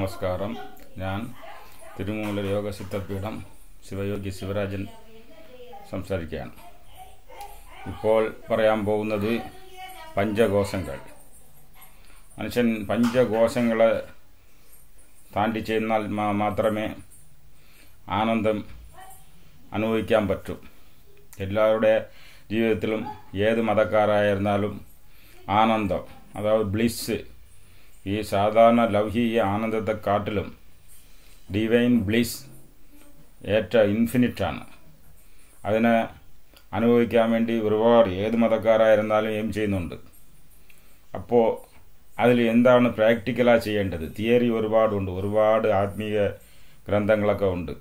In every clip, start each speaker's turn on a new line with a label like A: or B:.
A: നമസ്കാരം ഞാൻ തിരുമൂല യോഗസിദ്ധപീഠം ശിവയോഗി ശിവരാജൻ സംസാരിക്കുകയാണ് ഇപ്പോൾ പറയാൻ പോകുന്നത് പഞ്ചകോശങ്ങൾ മനുഷ്യൻ പഞ്ചകോശങ്ങളെ താണ്ടി ചെന്നാൽ മാ- മാത്രമേ ആനന്ദം അനുഭവിക്കാൻ പറ്റൂ എല്ലാവരുടെ ജീവിതത്തിലും ഏത് മതക്കാരായിരുന്നാലും ആനന്ദം അതായത് ബ്ലിസ് ഈ സാധാരണ ലൗകിക ആനന്ദത്തെക്കാട്ടിലും ഡിവൈൻ ബ്ലിസ് ഏറ്റവും ഇൻഫിനിറ്റാണ് അതിനെ അനുഭവിക്കാൻ വേണ്ടി ഒരുപാട് ഏത് മതക്കാരായിരുന്നാലും എയിം ചെയ്യുന്നുണ്ട് അപ്പോൾ അതിൽ എന്താണ് പ്രാക്ടിക്കലായി ചെയ്യേണ്ടത് തിയറി ഒരുപാടുണ്ട് ഒരുപാട് ആത്മീയ ഗ്രന്ഥങ്ങളൊക്കെ ഉണ്ട്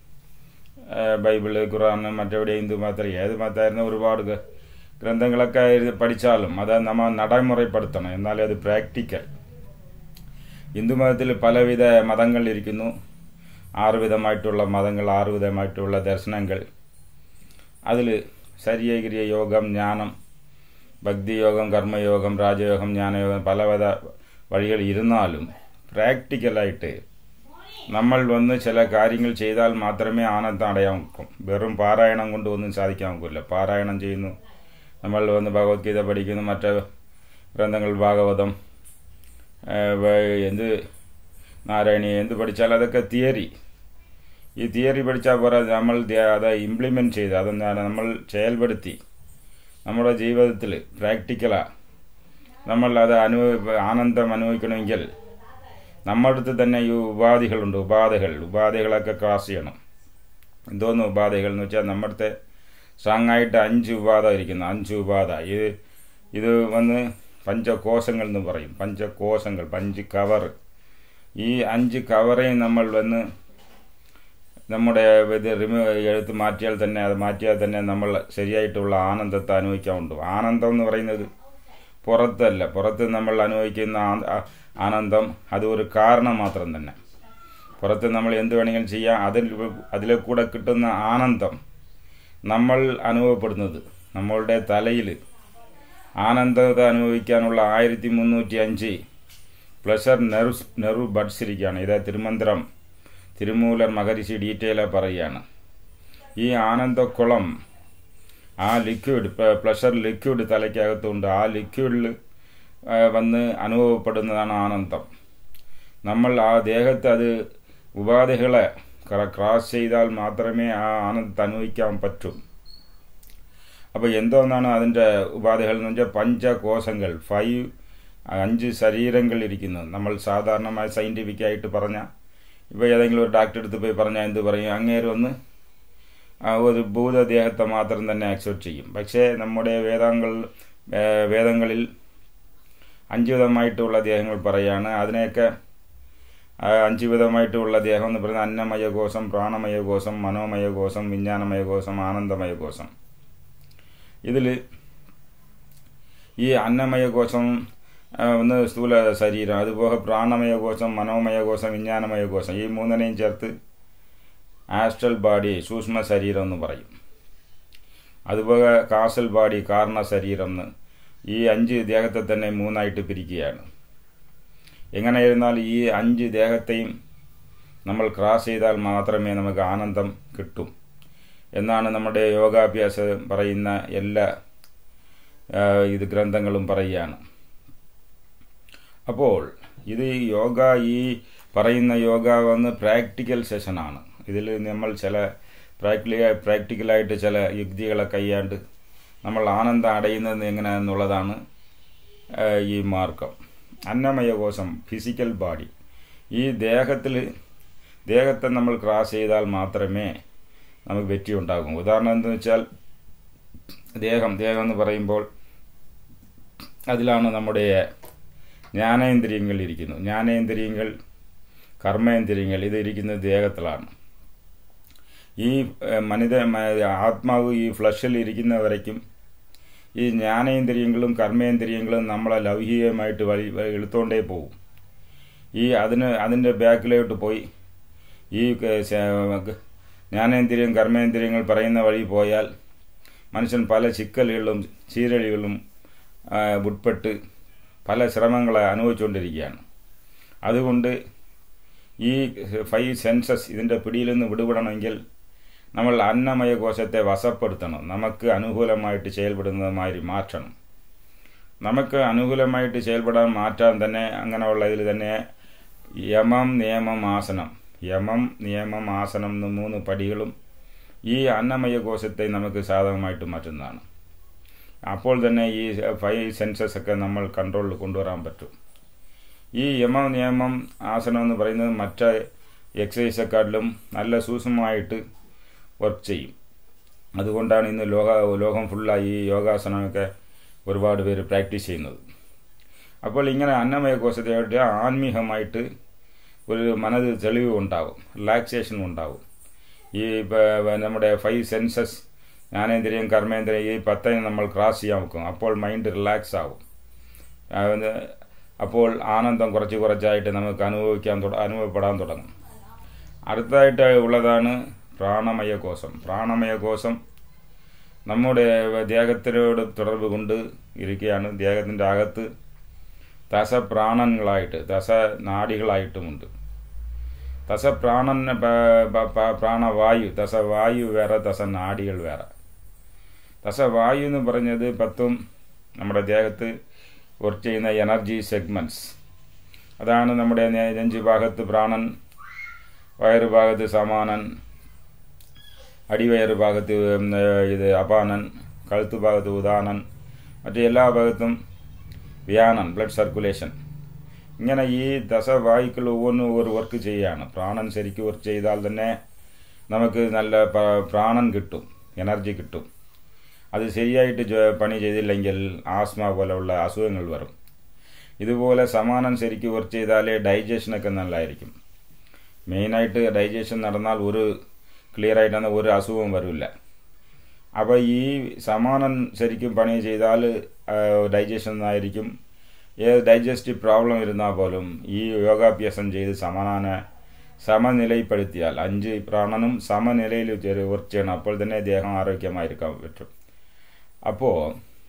A: ഏഹ് ബൈബിള് ഖുറാൻ മറ്റെവിടെ ഹിന്ദു മതം ഏത് മതമായിരുന്ന ഒരുപാട് ഗ്ര- ഗ്രന്ഥങ്ങളൊക്കെ എഴുതി പഠിച്ചാലും അത് നമ്മൾ നடைമുறைപ്പെടുത്തണം എന്നാലേ അത് പ്രാക്ടിക്കൽ ഹിന്ദുമതത്തിൽ പലവിധ മതങ്ങളിരിക്കുന്നു ആറുവിധമായിട്ടുള്ള മതങ്ങൾ ആറുവിധമായിട്ടുള്ള ദർശനങ്ങൾ അതിൽ ശരീരക്രിയ യോഗം ജ്ഞാനം ഭക്തിയോഗം കർമ്മയോഗം രാജയോഗം ജ്ഞാനയോഗം പലവിധ വഴികൾ ഇരുന്നാലും പ്രാക്ടിക്കലായിട്ട് നമ്മൾ വന്ന് ചില കാര്യങ്ങൾ ചെയ്താൽ മാത്രമേ ആനന്ദം അടയാൻ ഒക്കും വെറും പാരായണം കൊണ്ട് ഒന്നും സാധിക്കാൻ ഒക്കില്ല പാരായണം ചെയ്യുന്നു നമ്മൾ വന്ന് ഭഗവത്ഗീത പഠിക്കുന്നു മറ്റ് ഗ്രന്ഥങ്ങൾ ഭാഗവതം ഏഹ് വ- എന്ത് നാരായണി എന്ത് പഠിച്ചാൽ അതൊക്കെ തിയറി ഈ തിയറി പഠിച്ചാൽ പോരാ നമ്മൾ ധ്യ- അത് ഇംപ്ലിമെൻറ്റ് ചെയ്ത് അതെന്താണ് നമ്മൾ செயல்படுത്തി നമ്മുടെ ജീവിതത്തിൽ പ്രാക്ടിക്കലാ നമ്മൾ അത് അനുഭവ ആനന്ദം അനുഭവിക്കണമെങ്കിൽ നമ്മുടെ അടുത്ത് തന്നെ ഈ ഉപാധികളുണ്ട് ഉപാധികൾ ഉപാധികളൊക്കെ ക്ലാസ് ചെയ്യണം എന്തോന്ന് ഉപാധികൾ എന്ന് വെച്ചാൽ നമ്മുടെ സ്ട്രോങ് ആയിട്ട് അഞ്ച് ഉപാധ ഇരിക്കുന്നു അഞ്ച് ഉപാധ ഇത് ഇത് വന്ന് പഞ്ചകോശങ്ങൾ എന്ന് പറയും പഞ്ചകോശങ്ങൾ പഞ്ച് കവർ ഈ അഞ്ച് കവറേയും നമ്മൾ വന്ന് നമ്മുടെ ഇത് റിമൂ എടുത്ത് മാറ്റിയാൽ തന്നെ അത് മാറ്റിയാൽ തന്നെ നമ്മൾ ശരിയായിട്ടുള്ള ആനന്ദത്തെ അനുഭവിക്കാറുണ്ട് ആനന്ദം എന്ന് പറയുന്നത് പുറത്തല്ല പുറത്ത് നമ്മൾ അനുഭവിക്കുന്ന ആ- ആ- ആനന്ദം അത് ഒരു കാരണം മാത്രം തന്നെ പുറത്ത് നമ്മൾ എന്ത് വേണമെങ്കിലും ചെയ്യാം അതിൽ അതിലെ കൂടെ കിട്ടുന്ന ആനന്ദം നമ്മൾ അനുഭവപ്പെടുന്നത് നമ്മളുടെ തലയിൽ ആനന്ദത്തെ അനുഭവിക്കാനുള്ള ആയിരത്തി മുന്നൂറ്റി അഞ്ച് പ്ലഷർ നെർവ് നെർവ് ബഡ്സ് ഇരിക്കുകയാണ് ഇത് തിരുമന്ത്രം തിരുമൂലർ മഹരിഷി ഡീറ്റെയിലായി പറയുകയാണ് ഈ ആനന്ദക്കുളം ആ ലിക്വിഡ് പ്ലഷർ ലിക്വിഡ് തലയ്ക്കകത്തുണ്ട് ആ ലിക്വിഡിൽ വന്ന് അനുഭവപ്പെടുന്നതാണ് ആനന്ദം നമ്മൾ ആ ദേഹത്ത് അത് ഉപാധികളെ ക്ര- ക്രോസ് ചെയ്താൽ മാത്രമേ ആ ആനന്ദത്തെ അനുഭവിക്കാൻ പറ്റൂ അപ്പോൾ എന്തോന്നാണ് അതിൻ്റെ ഉപാധികൾ എന്ന് വെച്ചാൽ പഞ്ചകോശങ്ങൾ ഫൈവ് അഞ്ച് ശരീരങ്ങൾ ഇരിക്കുന്നു നമ്മൾ സാധാരണമായി സയൻറ്റിഫിക് ആയിട്ട് പറഞ്ഞ ഇപ്പോൾ ഏതെങ്കിലും ഒരു ഡോക്ടറെ അടുത്ത് പോയി പറഞ്ഞാൽ എന്ത് പറയും അങ്ങേര് ഒന്ന് ആ ഒരു ഭൂതദേഹത്തെ മാത്രം തന്നെ അക്സെപ്റ്റ് ചെയ്യും പക്ഷേ നമ്മുടെ വേദങ്ങൾ ഏഹ് വേദങ്ങളിൽ അഞ്ച് വിധമായിട്ടുള്ള ദേഹങ്ങൾ പറയാണ് അതിനെയൊക്കെ ആ അഞ്ച് വിധമായിട്ടുള്ള ദേഹം എന്ന് പറയുന്നത് അന്നമയ കോശം പ്രാണമയ കോശം മനോമയ കോശം വിജ്ഞാനമയ കോശം ആനന്ദമയ കോശം ഇതിൽ ഈ അന്നമയ കോശം ആ, ഒന്ന് സ്ഥൂല ശരീരം അതുപോലെ പ്രാണമയ കോശം മനോമയ കോശം വിജ്ഞാനമയ കോശം ഈ മൂന്നിനെയും ചേർത്ത് ആസ്ട്രൽ ബാഡി സൂക്ഷ്മ ശരീരം എന്ന് പറയും അതുപോലെ കാസൽ ബാഡി കാരണ ശരീരം എന്ന് ഈ അഞ്ച് ദേഹത്തെ തന്നെ മൂന്നായിട്ട് പിരിക്കുകയാണ് എങ്ങനെയിരുന്നാൽ ഈ അഞ്ച് ദേഹത്തെയും നമ്മൾ ക്രാസ് ചെയ്താൽ മാത്രമേ നമുക്ക് ആനന്ദം കിട്ടും എന്നാണ് നമ്മുടെ യോഗാഭ്യാസം പറയുന്ന എല്ലാ ആ, ഇത് ഗ്രന്ഥങ്ങളും പറയുകയാണ് അപ്പോൾ ഇത് യോഗ ഈ പറയുന്ന യോഗ വന്ന് പ്രാക്ടിക്കൽ സെഷനാണ് ഇതിൽ നമ്മൾ ചില പ്രാക്ടിക്കൽ പ്രാക്ടിക്കലായിട്ട് ചില യുക്തികളെ കൈയാണ്ട് നമ്മൾ ആനന്ദം അടയുന്നത് എങ്ങനെയാണെന്നുള്ളതാണ് ആ, ഈ മാർഗം അന്നമയ കോശം ഫിസിക്കൽ ബാഡി ഈ ദേഹത്തിൽ ദേഹത്തെ നമ്മൾ ക്രാസ് ചെയ്താൽ മാത്രമേ നമുക്ക് വെറ്റി ഉണ്ടാകും ഉദാഹരണം എന്താണെന്ന് വെച്ചാൽ ദേഹം ദേഹം എന്ന് പറയുമ്പോൾ അതിലാണ് നമ്മുടെ ജ്ഞാനേന്ദ്രിയങ്ങൾ ഇരിക്കുന്നു ജ്ഞാനേന്ദ്രിയങ്ങൾ കർമ്മേന്ദ്രിയങ്ങൾ ഇത് ഇരിക്കുന്നത് ദേഹത്തിലാണ് ഈ ഏഹ്, മനിത മ- ആത്മാവ് ഈ ഫ്ലഷിൽ ഇരിക്കുന്ന വരയ്ക്കും ഈ ജ്ഞാനേന്ദ്രിയങ്ങളും കർമ്മേന്ദ്രിയങ്ങളും നമ്മളെ ലൗകികമായിട്ട് വഴി വഴി എടുത്തോണ്ടേ പോകും ഈ അതിന് അതിൻ്റെ ബാക്കിലോട്ട് പോയി ഈ ക- ശ- ജ്ഞാനേന്ദ്രിയം കർമ്മേന്ദ്രിയങ്ങൾ പറയുന്ന വഴി പോയാൽ മനുഷ്യൻ പല ചിക്കലുകളും ചീരഴികളും ആ, ഉൾപ്പെട്ട് പല ശ്രമങ്ങളെ അനുഭവിച്ചുകൊണ്ടിരിക്കുകയാണ് അതുകൊണ്ട് ഈ ഫൈവ് സെൻസസ് ഇതിൻ്റെ പിടിയിൽ നിന്ന് വിടുപെടണമെങ്കിൽ നമ്മൾ അന്നമയ കോശത്തെ വശപ്പെടുത്തണം നമുക്ക് അനുകൂലമായിട്ട് செயல்பടുന്നതുമാതിരി മാറ്റണം നമുക്ക് അനുകൂലമായിട്ട് செயல்பടാൻ മാറ്റാൻ തന്നെ അങ്ങനെയുള്ള ഇതിൽ തന്നെ യമം നിയമം ആസനം യമം നിയമം ആസനം എന്ന മൂന്ന് പടികളും ഈ അന്നമയ കോശത്തെ നമുക്ക് സാധകമായിട്ട് മാറ്റുന്നതാണ് അപ്പോൾ തന്നെ ഈ ഫൈവ് സെൻസസ് ഒക്കെ നമ്മൾ കൺട്രോളിൽ കൊണ്ടുവരാൻ പറ്റും ഈ യമ നിയമം ആസനം എന്ന് പറയുന്നത് മറ്റ് എക്സസൈസെക്കാട്ടിലും നല്ല സൂക്ഷ്മമായിട്ട് വർക്ക് ചെയ്യും അതുകൊണ്ടാണ് ഇന്ന് ലോക ലോകം ഫുള്ളായി ഈ യോഗാസനമൊക്കെ ഒരുപാട് പേര് പ്രാക്ടീസ് ചെയ്യുന്നത് അപ്പോൾ ഇങ്ങനെ അന്നമയ കോശത്തെ ആത്മീയമായിട്ട് ഒരു മനത് തെളിവ് ഉണ്ടാവും റിലാക്സേഷൻ ഉണ്ടാവും ഈ നമ്മുടെ ഫൈവ് സെൻസസ് ജ്ഞാനേന്ദ്രിയം കർമ്മേന്ദ്രിയം ഈ പത്തേനെ നമ്മൾ ക്രാസ് ചെയ്യാൻ വെക്കും അപ്പോൾ മൈൻഡ് റിലാക്സ് ആവും അപ്പോൾ ആനന്ദം കുറച്ച് കുറച്ചായിട്ട് നമുക്ക് അനുഭവിക്കാൻ അനുഭവപ്പെടാൻ തുടങ്ങും അടുത്തതായിട്ട് ഉള്ളതാണ് പ്രാണമയ കോശം പ്രാണമയ കോശം നമ്മുടെ ദേഹത്തിനോട് തുടർബ് കൊണ്ട് ഇരിക്കുകയാണ് ദേഹത്തിൻ്റെ അകത്ത് ദശപ്രാണങ്ങളായിട്ട് ദശ നാടികളായിട്ടുമുണ്ട് ദശപ്രാണൻ പ്രാണവായു ദശവായു വേറെ ദശനാടികൾ വേറെ ദശവായു എന്ന് പറഞ്ഞത് പത്തും നമ്മുടെ ദേഹത്ത് വർക്ക് ചെയ്യുന്ന എനർജി സെഗ്മെൻറ്റ്സ് അതാണ് നമ്മുടെ നെഞ്ച് ഭാഗത്ത് പ്രാണൻ വയറ് ഭാഗത്ത് സമാനൻ അടിവയറ് ഭാഗത്ത് ഇത് അപാനൻ കഴുത്ത് ഭാഗത്ത് ഉദാനൻ മറ്റു എല്ലാ ഭാഗത്തും വ്യാനൻ ബ്ലഡ് സർക്കുലേഷൻ ഇങ്ങനെ ഈ ദശവായുക്കൾ ഒவ்வொന്നും ഒരു വർക്ക് ചെയ്യുകയാണ് പ്രാണൻ ശരിക്കും വർക്ക് ചെയ്താൽ തന്നെ നമുക്ക് നല്ല പ്രാണൻ കിട്ടും എനർജി കിട്ടും അത് ശരിയായിട്ട് പണി ചെയ്തില്ലെങ്കിൽ ആസ്മ പോലെയുള്ള അസുഖങ്ങൾ വരും ഇതുപോലെ സമാനം ശരിക്കും വർക്ക് ചെയ്താലേ ഡൈജഷനൊക്കെ നല്ലതായിരിക്കും മെയിനായിട്ട് ഡൈജഷൻ നടന്നാൽ ഒരു ക്ലിയർ ആയിട്ടാണ് ഒരു അസുഖവും വരില്ല അപ്പോൾ ഈ സമാനം ശരിക്കും പണി ചെയ്താൽ ഡൈജഷൻ ആയിരിക്കും ഏത് ഡൈജസ്റ്റീവ് പ്രോബ്ലം ഇരുന്നാൽ പോലും ഈ യോഗാഭ്യാസം ചെയ്ത് സമാനാന സമനിലയിൽപ്പെടുത്തിയാൽ അഞ്ച് പ്രാണനും സമനിലയിൽ വർക്ക് ചെയ്യണം അപ്പോൾ തന്നെ ദേഹം ആരോഗ്യമായിരിക്കാൻ പറ്റും അപ്പോൾ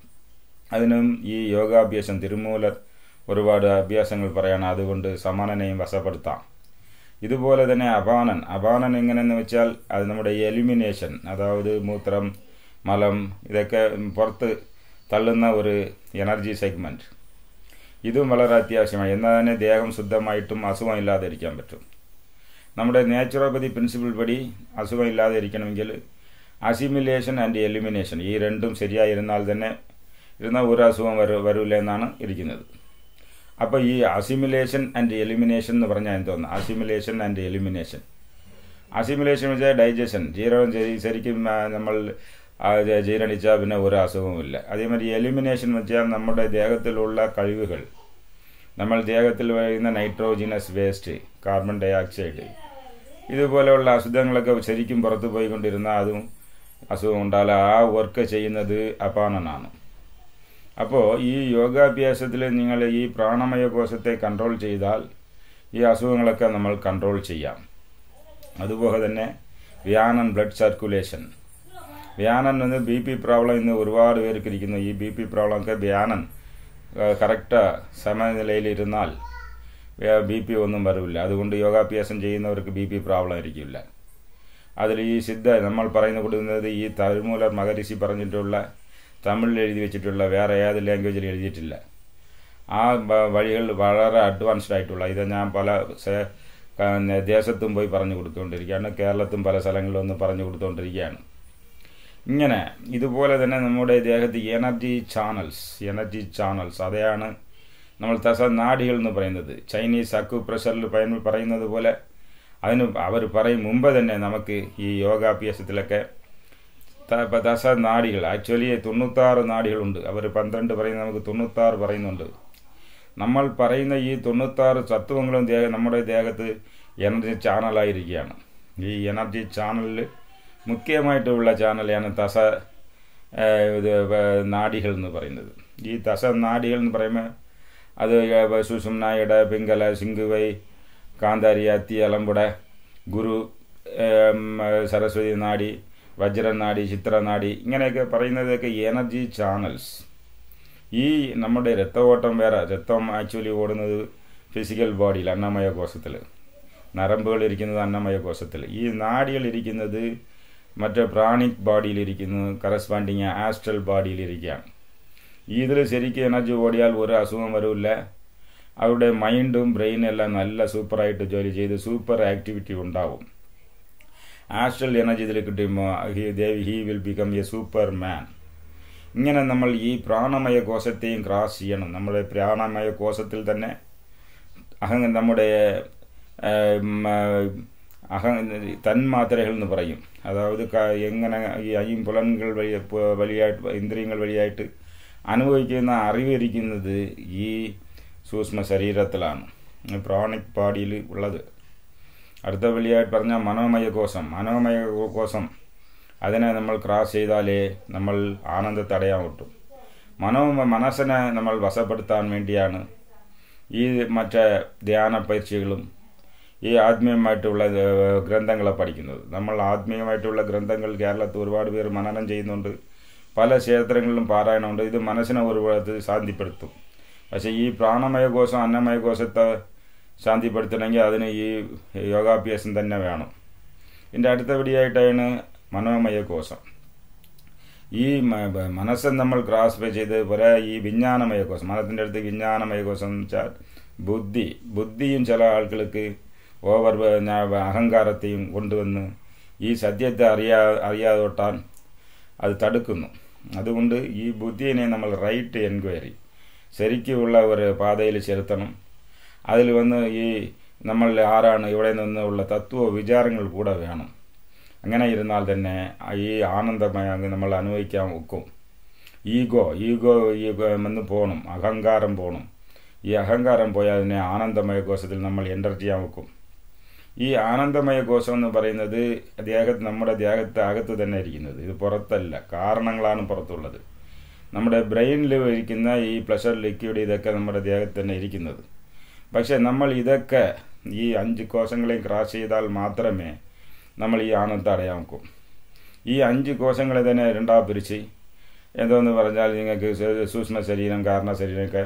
A: അതിനും ഈ യോഗാഭ്യാസം തിരുമൂലർ ഒരുപാട് അഭ്യാസങ്ങൾ പറയാണ് അതുകൊണ്ട് സമാനനെയും വശപ്പെടുത്താം ഇതുപോലെ തന്നെ അപാനൻ അപാനൻ എങ്ങനെയെന്ന് വെച്ചാൽ അത് നമ്മുടെ എലിമിനേഷൻ അതായത് മൂത്രം മലം ഇതൊക്കെ പുറത്ത് തള്ളുന്ന ഒരു എനർജി സെഗ്മെൻറ്റ് ഇതും വളരെ അത്യാവശ്യമാണ് എന്നാൽ തന്നെ ദേഹം ശുദ്ധമായിട്ടും അസുഖം ഇല്ലാതിരിക്കാൻ പറ്റും നമ്മുടെ നാച്ചുറോപ്പതി പ്രിൻസിപ്പിൾ പടി അസുഖം ഇല്ലാതെ ഇരിക്കണമെങ്കിൽ അസിമിലേഷൻ ആൻഡ് എലിമിനേഷൻ ഈ രണ്ടും ശരിയായിരുന്നാൽ തന്നെ ഇരുന്ന ഒരു അസുഖം വരു വരില്ല എന്നാണ് ഇരിക്കുന്നത് അപ്പോൾ ഈ അസിമിലേഷൻ ആൻഡ് എലിമിനേഷൻ എന്ന് പറഞ്ഞാൽ എന്തോന്ന് അസിമിലേഷൻ ആൻഡ് എലിമിനേഷൻ അസിമിലേഷൻ വെച്ചാൽ ഡൈജഷൻ ജീരകം ശരിക്കും നമ്മൾ ജീരണിച്ചാൽ പിന്നെ ഒരു അസുഖവുമില്ല അതേമാതിരി എലിമിനേഷൻ വെച്ചാൽ നമ്മുടെ ദേഹത്തിലുള്ള കഴിവുകൾ നമ്മൾ ദേഹത്തിൽ വരുന്ന nitrogenous waste carbon dioxide ഇതുപോലെയുള്ള അസുഖങ്ങളൊക്കെ ശരിക്കും പുറത്തു പോയിക്കൊണ്ടിരുന്ന അതും അസുഖം ഉണ്ടാവില്ല ആ വർക്ക് ചെയ്യുന്നത് അപാനനാണ് അപ്പോൾ ഈ യോഗാഭ്യാസത്തിൽ നിങ്ങൾ ഈ പ്രാണമയ കോശത്തെ കൺട്രോൾ ചെയ്താൽ ഈ അസുഖങ്ങളൊക്കെ നമ്മൾ കൺട്രോൾ ചെയ്യാം അതുപോലെ തന്നെ വ്യാനൻ ബ്ലഡ് സർക്കുലേഷൻ വ്യാനൻ എന്ന് ബി പി പ്രോബ്ലം ഇന്ന് ഒരുപാട് പേർക്ക് ഇരിക്കുന്നു ഈ ബി പി പ്രോബ്ലമൊക്കെ വ്യാനൻ കറക്റ്റ് സമനിലയിലിരുന്നാൽ ബി പി ഒന്നും വരില്ല അതുകൊണ്ട് യോഗാഭ്യാസം ചെയ്യുന്നവർക്ക് ബി പി പ്രോബ്ലം ആയിരിക്കില്ല അതിൽ ഈ സിദ്ധ നമ്മൾ പറയുന്ന കൊടുക്കുന്നത് ഈ തരുമൂലർ മഹരിഷി പറഞ്ഞിട്ടുള്ള തമിഴിൽ എഴുതി വെച്ചിട്ടുള്ള വേറെ ഏത് ലാംഗ്വേജിൽ എഴുതിയിട്ടില്ല ആ വഴികൾ വളരെ അഡ്വാൻസ്ഡ് ആയിട്ടുള്ള ഇത് ഞാൻ പല ദേശത്തും പോയി പറഞ്ഞു കൊടുത്തുകൊണ്ടിരിക്കുകയാണ് കേരളത്തും പല സ്ഥലങ്ങളിലും ഒന്ന് പറഞ്ഞു കൊടുത്തുകൊണ്ടിരിക്കുകയാണ് ഇങ്ങനെ ഇതുപോലെ തന്നെ നമ്മുടെ ദേഹത്ത് എനർജി ചാനൽസ് എനർജി ചാനൽസ് അതെയാണ് നമ്മൾ തസ നാഡികൾ എന്ന് പറയുന്നത് ചൈനീസ് അക്കു പ്രഷറിൽ പറയുന്നത് പോലെ അതിന് അവർ പറയും മുമ്പ് തന്നെ നമുക്ക് ഈ യോഗാഭ്യാസത്തിലൊക്കെ ദശ നാഡികൾ ആക്ച്വലി തൊണ്ണൂറ്റാറ് നാഡികളുണ്ട് അവർ പന്ത്രണ്ട് പറയുന്ന നമുക്ക് തൊണ്ണൂറ്റാറ് പറയുന്നുണ്ട് നമ്മൾ പറയുന്ന ഈ തൊണ്ണൂറ്റാറ് തത്വങ്ങളും ദേഹ നമ്മുടെ ദേഹത്ത് എനർജി ചാനലായിരിക്കുകയാണ് ഈ എനർജി ചാനലിൽ മുഖ്യമായിട്ടുള്ള ചാനലാണ് തസ ഇത് നാഡികൾ എന്ന് പറയുന്നത് ഈ തസ നാഡികൾ എന്ന് പറയുമ്പോൾ അത് സുഷുമ്നായിട പിങ്കല സിംഗുവൈ കാന്താരി അത്തി അലമ്പുട ഗുരു സരസ്വതി നാഡി വജ്രനാഡി ചിത്രനാഡി ഇങ്ങനെയൊക്കെ പറയുന്നതൊക്കെ എനർജി ചാനൽസ് ഈ നമ്മുടെ രക്തഓട്ടം വേറെ രക്തം ആക്ച്വലി ഓടുന്നത് ഫിസിക്കൽ ബോഡിയിൽ അന്നമയ കോശത്തിൽ നരമ്പുകൾ ഇരിക്കുന്നത് അന്നമയ കോശത്തിൽ ഈ നാഡികൾ ഇരിക്കുന്നത് മറ്റേ പ്രാണിക് ബോഡിയിലിരിക്കുന്നത് കറസ്പാൻഡിങ് ആസ്ട്രൽ ബോഡിയിലിരിക്കുകയാണ് ഇതിൽ ശരിക്കും എനർജി ഓടിയാൽ ഒരു അസുഖം വരില്ല അവരുടെ മൈൻഡും ബ്രെയിനും എല്ലാം നല്ല സൂപ്പറായിട്ട് ജോലി ചെയ്ത് സൂപ്പർ ആക്ടിവിറ്റി ഉണ്ടാവും ആസ്ട്രൽ എനർജി ഇതിൽ കിട്ടുമ്പോൾ ദേവി he will become a super man ഇങ്ങനെ നമ്മൾ ഈ പ്രാണമയ കോശത്തെയും ക്രാസ് ചെയ്യണം നമ്മുടെ പ്രാണമയ കോശത്തിൽ തന്നെ അഹ നമ്മുടെ അഹ തന്മാത്രകൾ എന്ന് പറയും അതായത് എങ്ങനെ ഈ അയ്യമ്പുലൻകൾ വഴി വഴിയായിട്ട് ഇന്ദ്രിയങ്ങൾ വഴിയായിട്ട് അനുഭവിക്കുന്ന അറിവിരിക്കുന്നത് ഈ സൂക്ഷ്മ ശരീരത്തിലാണ് പ്രാണിക് പാടിയിൽ ഉള്ളത് അടുത്ത വഴിയായിട്ട് പറഞ്ഞാൽ മനോമയ കോശം മനോമയ കോശം അതിനെ നമ്മൾ ക്രാസ് ചെയ്താലേ നമ്മൾ ആനന്ദത്തെ അടയാൻ പറ്റും മനോ മനസ്സിനെ നമ്മൾ വശപ്പെടുത്താൻ വേണ്ടിയാണ് ഈ മറ്റേ ധ്യാന പരീക്ഷകളും ഈ ആത്മീയമായിട്ടുള്ള ഗ്രന്ഥങ്ങളെ പഠിക്കുന്നത് നമ്മൾ ആത്മീയമായിട്ടുള്ള ഗ്രന്ഥങ്ങൾ കേരളത്തിൽ ഒരുപാട് പേർ മനനം ചെയ്യുന്നുണ്ട് പല ക്ഷേത്രങ്ങളിലും പാരായണമുണ്ട് ഇത് മനസ്സിനെ ഒരുപാട് ശാന്തിപ്പെടുത്തും പക്ഷേ ഈ പ്രാണമയ കോശം അന്നമയ കോശത്തെ ശാന്തിപ്പെടുത്തണമെങ്കിൽ അതിന് ഈ യോഗാഭ്യാസം തന്നെ വേണം ഇതിൻ്റെ അടുത്തപടിയായിട്ടാണ് മനോമയ കോശം ഈ മനസ്സെ നമ്മൾ ക്രാസ് ചെയ്ത് പോലെ ഈ വിജ്ഞാനമയ കോശം മനത്തിൻ്റെ അടുത്ത് വിജ്ഞാനമയ കോശം എന്ന് വെച്ചാൽ ബുദ്ധി ബുദ്ധിയും ചില ആളുകൾക്ക് ഓവർ അഹങ്കാരത്തെയും കൊണ്ടുവന്ന് ഈ സത്യത്തെ അറിയാ അറിയാതെ തൊട്ടാൻ അത് തടുക്കുന്നു അതുകൊണ്ട് ഈ ബുദ്ധിയെ നമ്മൾ റൈറ്റ് എൻക്വയറി ശരിക്കുമുള്ള ഒരു പാതയിൽ ചെലുത്തണം അതിൽ വന്ന് ഈ നമ്മൾ ആരാണ് ഇവിടെ നിന്നുള്ള തത്വ വിചാരങ്ങൾ കൂടെ വേണം അങ്ങനെ ഇരുന്നാൽ തന്നെ ഈ ആനന്ദമയ നമ്മൾ അനുഭവിക്കാൻ ഒക്കും ഈഗോ ഈഗോ ഈഗോ എന്ന് പോകണം അഹങ്കാരം പോകണം ഈ അഹങ്കാരം പോയാൽ അതിനെ ആനന്ദമയ കോശത്തിൽ നമ്മൾ എൻ്റർ ചെയ്യാൻ വെക്കും ഈ ആനന്ദമയ കോശം എന്ന് പറയുന്നത് ദേഹത്ത് നമ്മുടെ ദേഹത്ത് അകത്ത് തന്നെ ഇരിക്കുന്നത് ഇത് പുറത്തല്ല കാരണങ്ങളാണ് പുറത്തുള്ളത് നമ്മുടെ ബ്രെയിനിൽ ഇരിക്കുന്ന ഈ പ്ലഷർ ലിക്വിഡ് ഇതൊക്കെ നമ്മുടെ ദേഹത്ത് തന്നെ ഇരിക്കുന്നത് പക്ഷെ നമ്മൾ ഇതൊക്കെ ഈ അഞ്ച് കോശങ്ങളെയും ക്രാസ് ചെയ്താൽ മാത്രമേ നമ്മൾ ഈ ആനന്ദം അടയാൻ നോക്കും ഈ അഞ്ച് കോശങ്ങളെ തന്നെ രണ്ടാ പിരിച്ച് എന്തോന്ന് പറഞ്ഞാൽ നിങ്ങൾക്ക് സൂക്ഷ്മ ശരീരം കാരണ ശരീരമൊക്കെ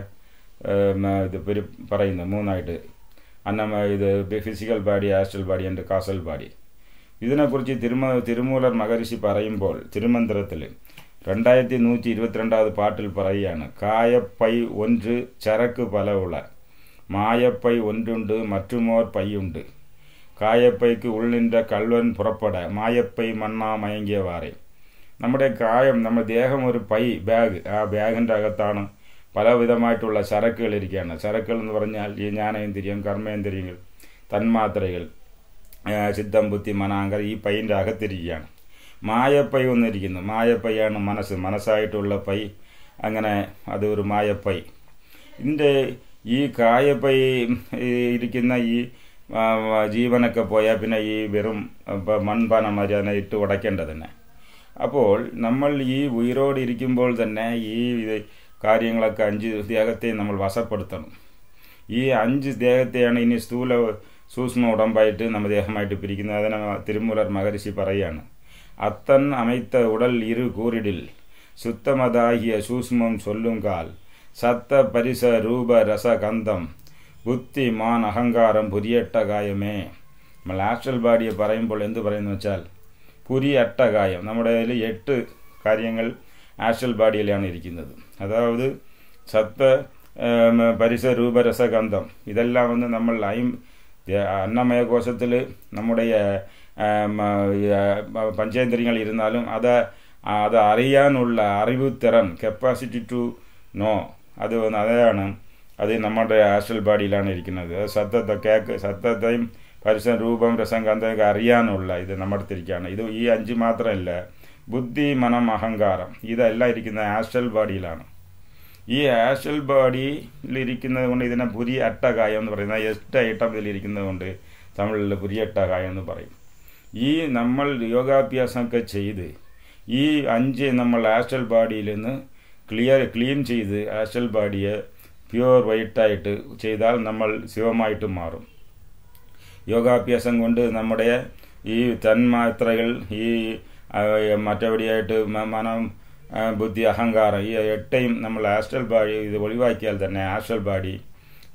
A: ഇത് പറയുന്നു മൂന്നായിട്ട് അന്നമ ഇത് physical body astral body and causal body ഇതിനെക്കുറിച്ച് തിരുമ തിരുമൂലർ മഹർഷി പറയുമ്പോൾ തിരുമന്ത്രത്തിൽ രണ്ടായിരത്തി നൂറ്റി ഇരുപത്തിരണ്ടാவது പാട്ടിൽ പറയുകയാണ് കായപ്പൈ ഒன்று ചരക്ക് പലവുള മായപ്പൈ ഒன்றுണ്ട് മറ്റുമോർ പൈയുണ്ട് കായപ്പൈക്ക് ഉള്ളിൻ്റെ കൾവൻ പുറപ്പെട മായപ്പൈ മണ്ണാ മയങ്ങിയവാറെ നമ്മുടെ കായം നമ്മുടെ ദേഹം ഒരു പൈ ബാഗ് ആ ബാഗിൻ്റെ അകത്താണ് പലവിധമായിട്ടുള്ള ചരക്കുകൾ ഇരിക്കുകയാണ് ചരക്കുകൾ എന്ന് പറഞ്ഞാൽ ഈ ജ്ഞാനേന്ദ്രിയം കർമ്മേന്ദ്രിയങ്ങൾ തന്മാത്രകൾ സിദ്ധം ബുദ്ധി മനാങ്കർ ഈ പൈൻ്റെ അകത്തിരിക്കുകയാണ് മായപ്പൈ ഒന്നിരിക്കുന്നു മായപ്പൈയാണ് മനസ്സ് മനസ്സായിട്ടുള്ള പൈ അങ്ങനെ അത് ഒരു മായപ്പൈ ഇതിൻ്റെ ഈ കായപ്പൈ ഇരിക്കുന്ന ഈ ജീവനൊക്കെ പോയാൽ പിന്നെ ഈ വെറും മൺപാന മാതിരി അതിനെ ഇട്ട് ഉടയ്ക്കേണ്ടത് തന്നെ അപ്പോൾ നമ്മൾ ഈ ഉയരോട് ഇരിക്കുമ്പോൾ തന്നെ ഈ കാര്യങ്ങളൊക്കെ അഞ്ച് ദേഹത്തെ നമ്മൾ വശപ്പെടുത്തണം ഈ അഞ്ച് ദേഹത്തെയാണ് ഇനി സ്ഥൂല സൂക്ഷ്മ ഉടമ്പായിട്ട് നമ്മ ദേഹമായിട്ട് പിരിക്കുന്നത് അതിനെ തിരുമൂലർ മഹർഷി പറയുകയാണ് അത്തൻ அமைத்த உடல் இரு கூறிடில் சுத்தமதாகிய சூஷ்மம் சொல்லுங்கால் சத்த பரிச ரூப ரச கந்தம் ബുദ്ധി മാൻ അഹങ്കാരം പുരിയട്ട കായമേ നമ്മൾ ആസ്ട്രൽ ബാഡിയെ പറയുമ്പോൾ എന്ത് പറയുന്നു വെച്ചാൽ പുരിയട്ട കായം നമ്മുടെ കയ്യിൽ എട്ട് കാര്യങ്ങൾ ആസ്ട്രൽ ബാഡിയിലാണ് ഇരിക്കുന്നത് അതായത് സത്ത് പരിസ രൂപരസഗന്ധം ഇതെല്ലാം വന്ന് നമ്മൾ ഐം അന്നമയ കോശത്തിൽ നമ്മുടെ പഞ്ചേന്ദ്രിയങ്ങൾ ഇരുന്നാലും അത് അത് അറിയാനുള്ള അറിവ് തിറൻ കപ്പാസിറ്റി ടു നോ അത് അതാണ് അത് നമ്മുടെ ആസ്ട്രൽ ബാഡിയിലാണ് ഇരിക്കുന്നത് സത്തത്തെ കേക്ക് സത്തത്തെയും പരിസരം രൂപം രസം ഗന്ധമൊക്കെ അറിയാനുള്ള ഇത് നമ്മുടെ അടുത്തിരിക്കുകയാണ് ഇത് ഈ അഞ്ച് മാത്രമല്ല ബുദ്ധി മനം അഹങ്കാരം ഇതെല്ലാം ഇരിക്കുന്നത് ആസ്ട്രൽ ബാഡിയിലാണ് ഈ ആസ്ട്രൽ ബാഡിയിലിരിക്കുന്നത് കൊണ്ട് ഇതിനെ പുരി അട്ടകായം എന്ന് പറയുന്നത് എട്ട് ഐറ്റം ഇതിലിരിക്കുന്നത് കൊണ്ട് തമിഴിൽ പുരിയട്ടകായം എന്ന് പറയും ഈ നമ്മൾ യോഗാഭ്യാസമൊക്കെ ചെയ്ത് ഈ അഞ്ച് നമ്മൾ ആസ്ട്രൽ ബാഡിയിൽ നിന്ന് ക്ലിയർ ക്ലീൻ ചെയ്ത് ആസ്ട്രൽ ബാഡിയെ പ്യുവർ വൈറ്റായിട്ട് ചെയ്താൽ നമ്മൾ ശിവമായിട്ട് മാറും യോഗാഭ്യാസം കൊണ്ട് നമ്മുടെ ഈ തന്മാത്രകൾ ഈ മറ്റെവിടെയായിട്ട് മനം ബുദ്ധി അഹങ്കാരം ഈ എട്ടയും നമ്മൾ ആസ്ട്രൽ ബാഡി ഇത് ഒഴിവാക്കിയാൽ തന്നെ ആസ്ട്രൽ ബാഡി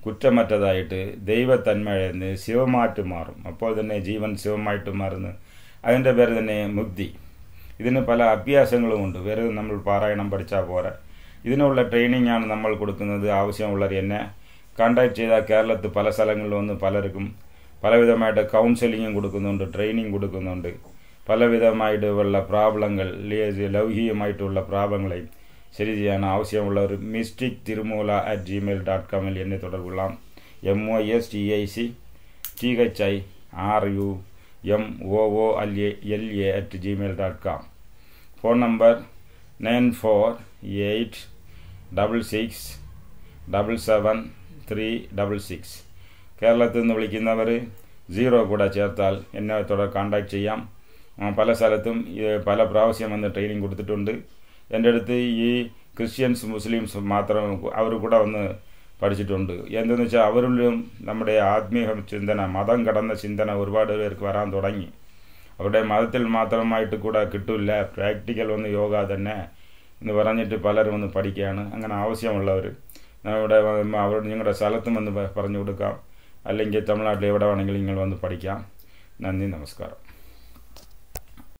A: കുറ്റമറ്റതായിട്ട് ദൈവത്തന്മയെന്ന് ശിവമായിട്ട് മാറും അപ്പോൾ തന്നെ ജീവൻ ശിവമായിട്ട് മാറുന്നു അതിൻ്റെ പേര് തന്നെ മുക്തി ഇതിന് പല അഭ്യാസങ്ങളുമുണ്ട് വെറുതെ നമ്മൾ പാരായണം പഠിച്ചാൽ പോരാ ഇതിനുള്ള ട്രെയിനിങ് ആണ് നമ്മൾ കൊടുക്കുന്നത് ആവശ്യമുള്ളവർ എന്നെ കോണ്ടാക്ട് ചെയ്താൽ കേരളത്തിൽ പല സ്ഥലങ്ങളിൽ വന്ന് പലർക്കും പലവിധമായിട്ട് കൗൺസിലിങ്ങും കൊടുക്കുന്നുണ്ട് ട്രെയിനിങ് കൊടുക്കുന്നുണ്ട് പലവിധമായിട്ടുള്ള പ്രാബ്ലങ്ങൾ ലൗകികമായിട്ടുള്ള പ്രാബ്ലങ്ങളെയും ശരി ചെയ്യാൻ ആവശ്യമുള്ളവർ mystic Thirumoola at Gmail dot കോമിൽ എന്നെ തുടർകൊള്ളാം M O S T I C T H I R U M O O L A L A at Gmail dot com phone number nine four eight double six double seven three double six കേരളത്തിൽ നിന്ന് വിളിക്കുന്നവർ zero കൂടെ ചേർത്താൽ എന്നെ തുടർ contact ചെയ്യാം പല സ്ഥലത്തും പല പ്രാവശ്യം വന്ന് ട്രെയിനിങ് കൊടുത്തിട്ടുണ്ട് എൻ്റെ അടുത്ത് ഈ ക്രിസ്ത്യൻസ് മുസ്ലിംസ് മാത്രം അവർ കൂടെ വന്ന് പഠിച്ചിട്ടുണ്ട് എന്തെന്ന് വെച്ചാൽ അവരിലും നമ്മുടെ ആത്മീയ ചിന്തന മതം കടന്ന ചിന്തന ഒരുപാട് പേർക്ക് വരാൻ തുടങ്ങി അവരുടെ മതത്തിൽ മാത്രമായിട്ട് കൂടെ കിട്ടില്ല പ്രാക്ടിക്കൽ ഒന്ന് യോഗ തന്നെ എന്ന് പറഞ്ഞിട്ട് പലരും വന്ന് പഠിക്കുകയാണ് അങ്ങനെ ആവശ്യമുള്ളവർ നമ്മുടെ അവർ നിങ്ങളുടെ സ്ഥലത്തും വന്ന് പറഞ്ഞു കൊടുക്കാം അല്ലെങ്കിൽ തമിഴ്നാട്ടിൽ എവിടെ വേണമെങ്കിലും നിങ്ങൾ വന്ന് പഠിക്കാം നന്ദി നമസ്കാരം